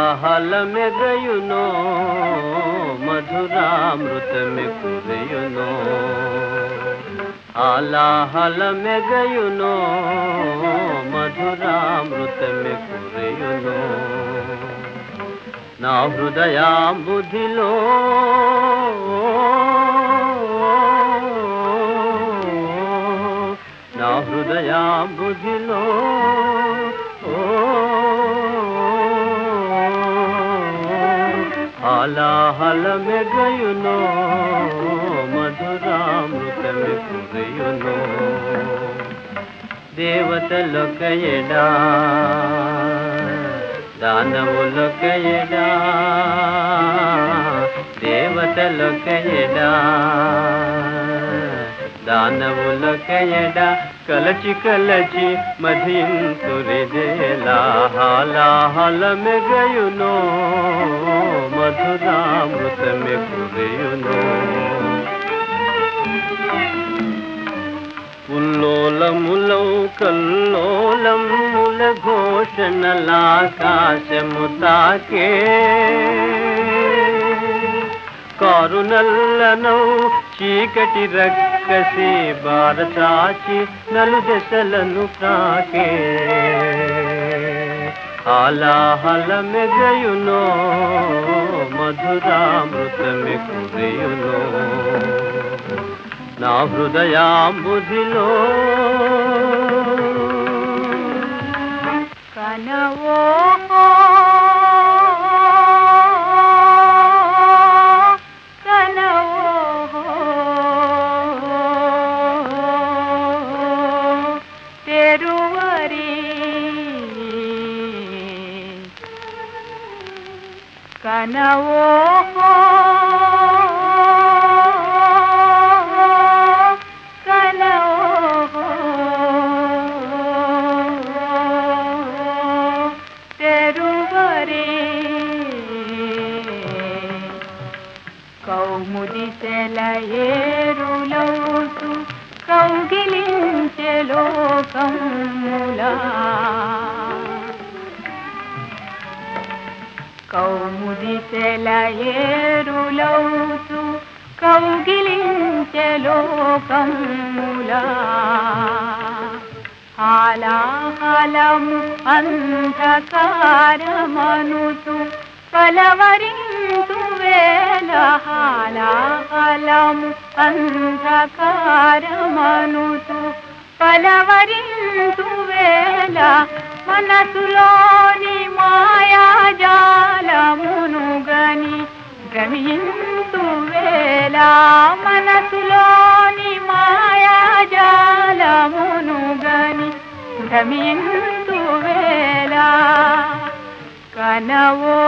ಹಾಲಾಹಲಮೆಗಯುನೋ ಮಧುರಾಮೃತಮೆ ಕುರೆಯುನೋ ಹಾಲಾಹಲಮೆಗಯುನೋ మధురామృతమి కురయును నా హృదయాంబుధిలో నా హృదయాంబుధిలో హాలాహలమె గయునో మధురామృతమి కురయునో దేవతలొక ఎడా దానవులొక ఎడా దేవతలొక ఎడా దానవులొక ఎడా కలచి కలచి మధింతురిదేలా హాలాహలమె గయునో మధురామృతమె కురయునో ఉల్లోలములౌ కల్లోలముల ఘోషణలాకాశము తాకే కారునల్లనౌ చీకటి రక్కసి బారచాచి నలు దశలను ప్రాకే హాలాహలమెగయునో మధురామృతమె కురయునో నా హృదయాంబుధిలో కనవో కనవో తెరువరి కనవో తెరువరే కౌముది సెలయేరులౌతు కౌగిలించె లోకములా కౌముది సెలయేరులౌతు కౌగిలించె లోకములా హాలాహలము అంధకారమనుతు పలవరింతు వేల హాలాహలము అంధకారమనుతు పలవరింతు వేల మనసులోని మాయాజాలమును గని భ్రమింతు వేల మనసులోని మాయాజాలమును గని భ్రమింతు వేళ కనవో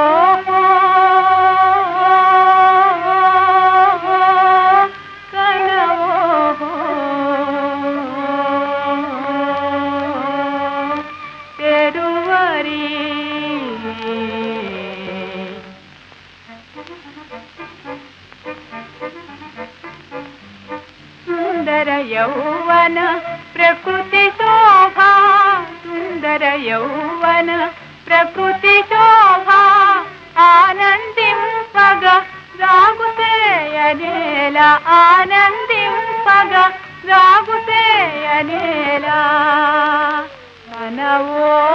కనవో తెరువరి సుందర యౌవన ప్రకృతి శోభా సుందర యౌవన ప్రకృతి శోభా ఆనందింపగ రాగుసేయనేల ఆనందింపగ రాగుసేయనేలా మనవో